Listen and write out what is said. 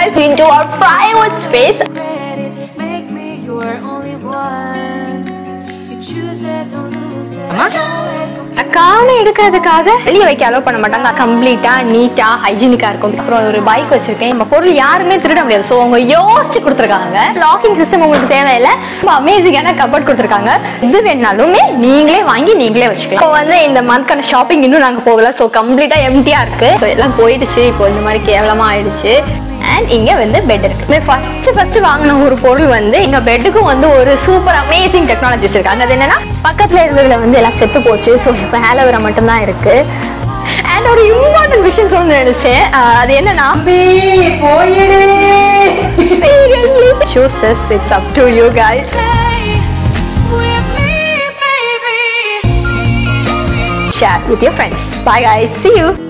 guys into our private space. credit. Make me your only one. You choose it, don't lose it. Amma? Don't let go. காண எடுக்கிறதுக்காக வெளியே வைக்க allow பண்ண மாட்டாங்க கம்ப்ளீட்டா நீட்டா ஹைஜீனிக்கா இருக்கும் அப்புறம் ஒரு பைக் வச்சிருக்கேன் நம்ம பொருள் யாருமே திருட முடியாது ஸோ அவங்க யோசிச்சு கொடுத்துருக்காங்க லாக்கிங் சிஸ்டம் உங்களுக்கு தேவையில்லை ரொம்ப அமேசிங்கான கபோர்ட் கொடுத்துருக்காங்க இது வேணாலுமே நீங்களே வாங்கி நீங்களே வச்சுக்கலாம் இப்போ வந்து இந்த மந்த்க்கான ஷாப்பிங் இன்னும் நாங்கள் போகல ஸோ கம்ப்ளீட்டா எம்டியா இருக்கு ஸோ எல்லாம் போயிடுச்சு இப்போ இந்த மாதிரி கேவலமா ஆயிடுச்சு அண்ட் இங்க வந்து பெட் இருக்கு ஃபர்ஸ்ட் ஃபர்ஸ்ட் வாங்கின ஒரு பொருள் வந்து எங்க பெட்டுக்கும் வந்து ஒரு சூப்பர் அமேசிங் டெக்னாலஜி வச்சிருக்காங்க அது என்னன்னா பக்கத்துல இருந்ததுல வந்து எல்லாம் செத்து போச்சு ஸோ இப்போ ஹேலோவேரா மட்டும்தான் இருக்கு அண்ட் ஒரு இம்பார்ட்டன்ட் விஷயம் சொல்ல நினைச்சேன் அஹ் அது என்னன்னா seriously choose this it's up to you guys Stay with me, baby. Share with your friends bye guys see you